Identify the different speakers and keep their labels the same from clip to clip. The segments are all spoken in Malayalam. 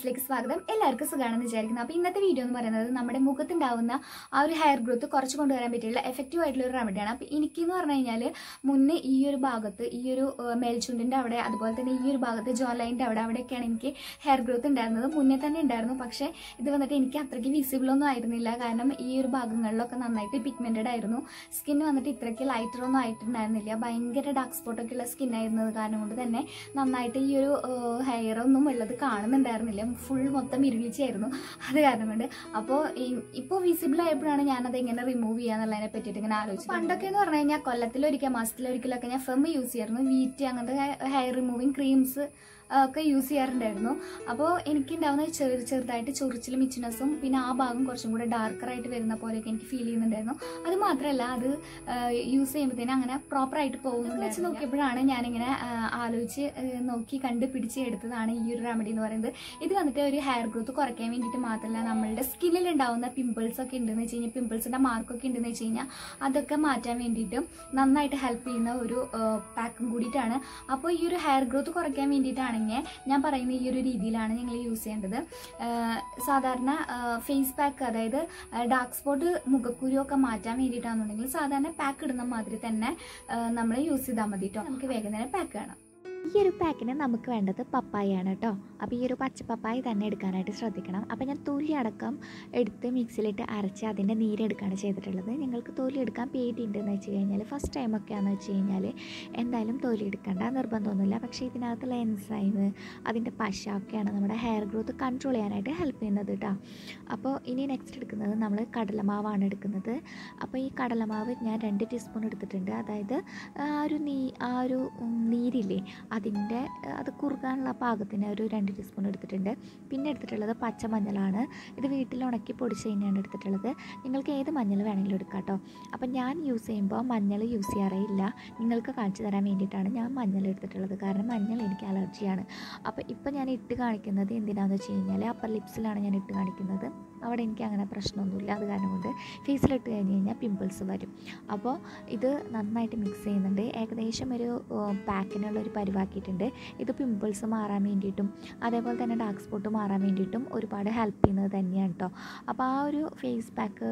Speaker 1: വ്ളോഗ്സിലേക്ക് സ്വാഗതം എല്ലാവർക്കും സുഖമാണെന്ന് വിചാരിക്കുന്നു അപ്പോൾ ഇന്നത്തെ വീഡിയോ എന്ന് പറയുന്നത് നമ്മുടെ മുഖത്തുണ്ടാവുന്ന ആ ഒരു ഹെയർ ഗ്രോത്ത് കുറച്ച് കൊണ്ടുവരാൻ പറ്റിയുള്ള എഫക്റ്റീവ് ആയിട്ടുള്ള ഒരു റെമഡിയാണ് അപ്പോൾ എനിക്കെന്ന് പറഞ്ഞു കഴിഞ്ഞാൽ മുന്നേ ഈ ഒരു ഭാഗത്ത് ഈ ഒരു ഏഹ്, മേൽചുണ്ടിൻ്റെ അവിടെ അതുപോലെ തന്നെ ഈ ഒരു ഭാഗത്ത് ജോ ലൈൻ്റെ അവിടെ അവിടെയൊക്കെയാണ് എനിക്ക് ഹെയർ ഗ്രോത്ത് ഉണ്ടായിരുന്നത് മുന്നേ തന്നെ ഉണ്ടായിരുന്നു പക്ഷേ ഇത് വന്നിട്ട് എനിക്ക് അത്രയ്ക്ക് വിസിബിൾ ഒന്നും ആയിരുന്നില്ല കാരണം ഈ ഒരു ഭാഗങ്ങളിലൊക്കെ നന്നായിട്ട് പിഗ്മെൻറ്റഡ് ആയിരുന്നു സ്കിൻ വന്നിട്ട് ഇത്രയ്ക്ക് ലൈറ്റർ ഒന്നും ആയിട്ടുണ്ടായിരുന്നില്ല ഭയങ്കര ഡാർക്ക് സ്പോട്ടൊക്കെ ഉള്ള സ്കിൻ ആയിരുന്നത് കാരണം കൊണ്ട് തന്നെ നന്നായിട്ട് ഈ ഒരു ഹെയർ ഒന്നും ഉള്ളത് കാണുന്നുണ്ടായിരുന്നില്ല ഫുൾ മൊത്തം ഇരുളിച്ചായിരുന്നു അത് കാരണം കൊണ്ട് അപ്പോൾ ഇപ്പോൾ വിസിബിൾ ആയപ്പോഴാണ് ഞാനത് എങ്ങനെ റിമൂവ് ചെയ്യാന്നുള്ളതിനെ പറ്റിയിട്ട് ഇങ്ങനെ ആലോചിച്ചു പണ്ടൊക്കെ എന്ന് പറഞ്ഞു കഴിഞ്ഞാൽ കൊല്ലത്തിലൊരിക്കൽ മാസത്തിലൊരിക്കലൊക്കെ ഞാൻ ഫെം യൂസ് ചെയ്യായിരുന്നു വീറ്റ് അങ്ങനത്തെ ഹെയർ റിമൂവിങ് ക്രീംസ് ഒക്കെ യൂസ് ചെയ്യാറുണ്ടായിരുന്നു അപ്പോൾ എനിക്കുണ്ടാവുന്ന ചെറു ചെറുതായിട്ട് ചൊറിച്ചിലും ഇച്ചിനെസ്സും പിന്നെ ആ ഭാഗം കുറച്ചും കൂടെ ഡാർക്കറായിട്ട് വരുന്ന പോലെയൊക്കെ എനിക്ക് ഫീൽ ചെയ്യുന്നുണ്ടായിരുന്നു അത് മാത്രമല്ല അത് യൂസ് ചെയ്യുമ്പോഴത്തേനും അങ്ങനെ പ്രോപ്പറായിട്ട് പോകുന്നുണ്ട് വെച്ച് നോക്കിയപ്പോഴാണ് ഞാനിങ്ങനെ ആ, ആലോചിച്ച് ആ, നോക്കി കണ്ടുപിടിച്ച് എടുത്തതാണ് ഈ ഒരു റെമഡി എന്ന് പറയുന്നത് ഇത് വന്നിട്ട് ഒരു ഹെയർ ഗ്രോത്ത് കുറയ്ക്കാൻ വേണ്ടിയിട്ട് മാത്രമല്ല നമ്മളുടെ സ്കിന്നിൽ ഉണ്ടാവുന്ന പിമ്പിൾസ് ഒക്കെ ഉണ്ടെന്ന് വെച്ച് കഴിഞ്ഞാൽ പിമ്പിൾസിൻ്റെ മാർക്കൊക്കെ ഉണ്ടെന്ന് വെച്ച് കഴിഞ്ഞാൽ അതൊക്കെ മാറ്റാൻ വേണ്ടിയിട്ടും നന്നായിട്ട് ഹെൽപ്പ് ചെയ്യുന്ന ഒരു പാക്കും കൂടിയിട്ടാണ് അപ്പോൾ ഈ ഒരു ഹെയർ ഗ്രോത്ത് കുറയ്ക്കാൻ വേണ്ടിയിട്ടാണെങ്കിൽ ഞാൻ പറയുന്ന ഈ ഒരു രീതിയിലാണ് നിങ്ങൾ യൂസ് ചെയ്യേണ്ടത് ആ, സാധാരണ ഫേസ് പാക്ക് അതായത് ഡാർക്ക് സ്പോട്ട് മുഖക്കുരു ഒക്കെ മാറ്റാൻ വേണ്ടിയിട്ടാണെന്നുണ്ടെങ്കിൽ സാധാരണ പാക്ക് ഇടുന്ന മാതിരി തന്നെ നമ്മൾ യൂസ് ചെയ്താൽ മതി കേട്ടോ നമുക്ക് വേഗം തന്നെ പാക്ക് വേണം
Speaker 2: ഈ ഒരു പാക്കിന് നമുക്ക് വേണ്ടത് പപ്പായാണ് കേട്ടോ അപ്പോൾ ഈ ഒരു പച്ച പപ്പായ തന്നെ എടുക്കാനായിട്ട് ശ്രദ്ധിക്കണം അപ്പോൾ ഞാൻ തൊലി അടക്കം എടുത്ത് മിക്സിയിലിട്ട് അരച്ച് അതിൻ്റെ നീരെടുക്കുകയാണ് ചെയ്തിട്ടുള്ളത് നിങ്ങൾക്ക് തൊലി എടുക്കാൻ പേടിയുണ്ടെന്ന് വെച്ച് കഴിഞ്ഞാൽ ഫസ്റ്റ് ടൈമൊക്കെ ആണെന്ന് വെച്ച് കഴിഞ്ഞാൽ എന്തായാലും തൊലി എടുക്കേണ്ട നിർബന്ധമൊന്നുമില്ല പക്ഷേ ഇതിനകത്തുള്ള എൻസൈം അതിൻ്റെ പശ ഒക്കെയാണ് നമ്മുടെ ഹെയർ ഗ്രോത്ത് കൺട്രോൾ ചെയ്യാനായിട്ട് ഹെൽപ്പ് ചെയ്യുന്നത് കേട്ടോ അപ്പോൾ ഇനി നെക്സ്റ്റ് എടുക്കുന്നത് നമ്മൾ കടലമാവാണ് എടുക്കുന്നത് അപ്പോൾ ഈ കടലമാവ് ഞാൻ രണ്ട് ടീസ്പൂൺ എടുത്തിട്ടുണ്ട് അതായത് ആ ഒരു നീ ആ ഒരു ഉം, നീരില്ലേ അതിൻ്റെ അത് കുറുകാനുള്ള പാകത്തിന് ഒരു രണ്ട് ടീസ്പൂൺ എടുത്തിട്ടുണ്ട് പിന്നെ എടുത്തിട്ടുള്ളത് പച്ചമഞ്ഞളാണ് ഇത് വീട്ടിൽ ഉണക്കി പൊടിച്ച് തന്നെയാണ് എടുത്തിട്ടുള്ളത് നിങ്ങൾക്ക് ഏത് മഞ്ഞൾ വേണമെങ്കിലും എടുക്കാം കേട്ടോ അപ്പം ഞാൻ യൂസ് ചെയ്യുമ്പോൾ മഞ്ഞൾ യൂസ് ചെയ്യാറേയില്ല നിങ്ങൾക്ക് കാണിച്ചു തരാൻ വേണ്ടിയിട്ടാണ് ഞാൻ മഞ്ഞൾ എടുത്തിട്ടുള്ളത് കാരണം മഞ്ഞൾ എനിക്ക് അലർജിയാണ് അപ്പോൾ ഇപ്പം ഞാൻ ഇട്ട് കാണിക്കുന്നത് എന്തിനാണെന്ന് വെച്ച് കഴിഞ്ഞാൽ അപ്പർ ലിപ്സിലാണ് ഞാൻ ഇട്ട് കാണിക്കുന്നത് അവിടെ എനിക്ക് അങ്ങനെ പ്രശ്നമൊന്നുമില്ല അത് കാരണം കൊണ്ട് ഫേസിലിട്ട് കഴിഞ്ഞ് കഴിഞ്ഞാൽ പിമ്പിൾസ് വരും അപ്പോൾ ഇത് നന്നായിട്ട് മിക്സ് ചെയ്യുന്നുണ്ട് ഏകദേശം ഒരു പാക്കിനുള്ള ഒരു പരിവാക്കിയിട്ടുണ്ട് ഇത് പിമ്പിൾസ് മാറാൻ വേണ്ടിയിട്ടും അതേപോലെ തന്നെ ഡാർക്ക് സ്പോട്ട് മാറാൻ വേണ്ടിയിട്ടും ഒരുപാട് ഹെൽപ്പ് ചെയ്യുന്നത് തന്നെയാണ് കേട്ടോ അപ്പോൾ ആ ഒരു ഫേസ് പാക്ക്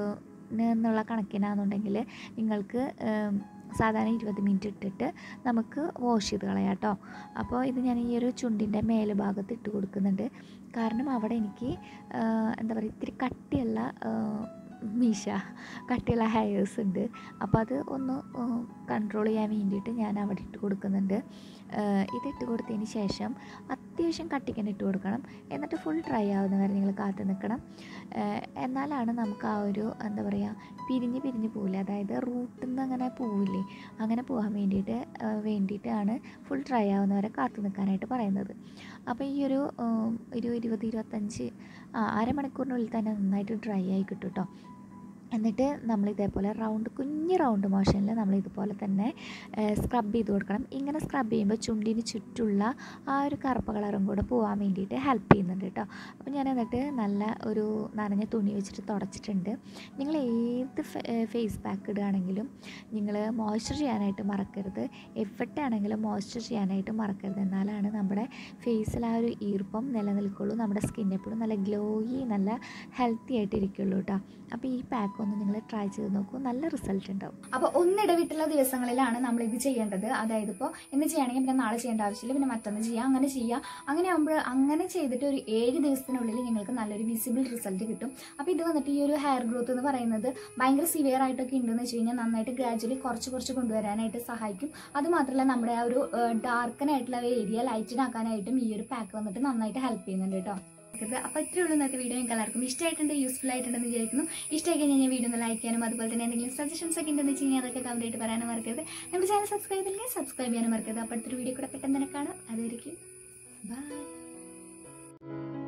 Speaker 2: എന്നുള്ള കണക്കിനാണെന്നുണ്ടെങ്കിൽ നിങ്ങൾക്ക് ഏം, സാധാരണ ഇരുപത് മിനിറ്റ് ഇട്ടിട്ട് നമുക്ക് വാഷ് ചെയ്ത് കളയാം കേട്ടോ അപ്പോൾ ഇത് ഞാൻ ഈ ഒരു ചുണ്ടിൻ്റെ മേലുഭാഗത്ത് ഇട്ട് കൊടുക്കുന്നുണ്ട് കാരണം അവിടെ എനിക്ക് ആ, എന്താ പറയുക ഇത്തിരി കട്ടിയുള്ള ആ, മീശ കട്ടിയുള്ള ഹെയർസ് ഉണ്ട് അപ്പോൾ അത് ഒന്ന് കൺട്രോൾ ചെയ്യാൻ വേണ്ടിയിട്ട് ഞാൻ അവിടെ ഇട്ട് കൊടുക്കുന്നുണ്ട് ഏഹ് ഇതിട്ട് കൊടുത്തതിന് ശേഷം അത്യാവശ്യം കട്ടിക്കാൻ ഇട്ട് കൊടുക്കണം എന്നിട്ട് ഫുൾ ഡ്രൈ ആവുന്ന വരെ നിങ്ങൾ കാത്തു നിൽക്കണം ഏഹ് എന്നാലാണ് നമുക്ക് ആ ഒരു എന്താ പറയുക പിരിഞ്ഞ് പിരിഞ്ഞ് പോവില്ല അതായത് റൂട്ടിൽ നിന്ന് അങ്ങനെ പോവില്ലേ അങ്ങനെ പോകാൻ വേണ്ടിയിട്ട് ഏഹ് വേണ്ടിയിട്ടാണ് ഫുൾ ഡ്രൈ ആവുന്ന വരെ കാത്തു നിൽക്കാനായിട്ട് പറയുന്നത് അപ്പോൾ ഈ ഒരു ഉം, ഒരു ഇരുപത് ഇരുപത്തഞ്ച് ആ അരമണിക്കൂറിനുള്ളിൽ തന്നെ നന്നായിട്ട് ഡ്രൈ ആയി കിട്ടും കേട്ടോ എന്നിട്ട് നമ്മൾ ഇതേപോലെ റൗണ്ട് കുഞ്ഞ് റൗണ്ട് മോഷനിൽ നമ്മൾ ഇതുപോലെ തന്നെ സ്ക്രബ് ചെയ്ത് കൊടുക്കണം ഇങ്ങനെ സ്ക്രബ് ചെയ്യുമ്പോൾ ചുണ്ടിന് ചുറ്റുള്ള ആ ഒരു കറുപ്പ് കളറും കൂടെ പോകാൻ വേണ്ടിയിട്ട് ഹെൽപ്പ് ചെയ്യുന്നുണ്ട് കേട്ടോ അപ്പോൾ ഞാൻ എന്നിട്ട് നല്ല ഒരു നനഞ്ഞ തുണി വെച്ചിട്ട് തുടച്ചിട്ടുണ്ട് നിങ്ങൾ ഏത് ഫേസ് പാക്ക് ഇടുകയാണെങ്കിലും നിങ്ങൾ മോയ്സ്ചർ ചെയ്യാനായിട്ട് മറക്കരുത് എവിടെയാണെങ്കിലും മോയ്സ്ചർ ചെയ്യാനായിട്ട് മറക്കരുത് എന്നാലാണ് നമ്മുടെ ഫേസിൽ ആ ഒരു ഈർപ്പം നിലനിൽക്കുള്ളൂ നമ്മുടെ സ്കിൻ എപ്പോഴും നല്ല ഗ്ലോയി നല്ല ഹെൽത്തി ആയിട്ട് ഇരിക്കുള്ളൂ കേട്ടോ അപ്പോൾ ഈ പാക്ക് ഒന്ന് നിങ്ങൾ ട്രൈ ചെയ്ത് നോക്കൂ നല്ല റിസൾട്ട് ഉണ്ടാവും
Speaker 1: അപ്പോൾ ഒന്നിടവിട്ടുള്ള ദിവസങ്ങളിലാണ് നമ്മൾ ഇത് ചെയ്യേണ്ടത് അതായത് ഇപ്പോൾ ഇന്ന് ചെയ്യുകയാണെങ്കിൽ പിന്നെ നാളെ ചെയ്യേണ്ട ആവശ്യമില്ല പിന്നെ മറ്റൊന്ന് ചെയ്യാം അങ്ങനെ ചെയ്യാം അങ്ങനെ ആകുമ്പോൾ അങ്ങനെ ചെയ്തിട്ട് ഒരു ഏഴ് ദിവസത്തിനുള്ളിൽ നിങ്ങൾക്ക് നല്ലൊരു വിസിബിൾ റിസൾട്ട് കിട്ടും അപ്പോൾ ഇത് വന്നിട്ട് ഈ ഒരു ഹെയർ ഗ്രോത്ത് എന്ന് പറയുന്നത് ഭയങ്കര സിവിയർ ആയിട്ടൊക്കെ ഉണ്ടെന്ന് വെച്ച് കഴിഞ്ഞാൽ നന്നായിട്ട് ഗ്രാജുവലി കുറച്ച് കുറച്ച് കൊണ്ടുവരാനായിട്ട് സഹായിക്കും അത് മാത്രമല്ല നമ്മുടെ ആ ഒരു ഡാർക്കനായിട്ടുള്ള ഏരിയ ലൈറ്റിനാക്കാനായിട്ടും ഈ ഒരു പാക്ക് വന്നിട്ട് നന്നായിട്ട് ഹെൽപ്പ് ചെയ്യുന്നുണ്ട് കേട്ടോ അപ്പോൾ ഇത്രയേ ഉള്ളൂ ഇന്നത്തെ വീഡിയോ നിങ്ങൾക്ക് എല്ലാവർക്കും ഇഷ്ടമായിട്ടുണ്ട് യൂസ്ഫുൾ ആയിട്ടുണ്ടെന്ന് വിചാരിക്കുന്നു ഇഷ്ടമായി കഴിഞ്ഞാൽ ഞാൻ വീഡിയോ ഒന്ന് ലൈക്ക് ചെയ്യാനും അതുപോലെ തന്നെ എന്തെങ്കിലും സജഷൻസ് ഒക്കെ ഉണ്ടെന്ന് വെച്ച് കഴിഞ്ഞാൽ അതൊക്കെ കമന്റ് ആയിട്ട് പറയാനും മറക്കരുത് നമ്മുടെ ചാനൽ സബ്സ്ക്രൈബ് ചെയ്യില്ലെങ്കിൽ സബ്സ്ക്രൈബ് ചെയ്യാനും മറക്കരുത് അപ്പോൾ അടുത്തൊരു വീഡിയോ കൂടെ പെട്ടെന്ന് തന്നെ കാണാം അതായിരിക്കും ബൈ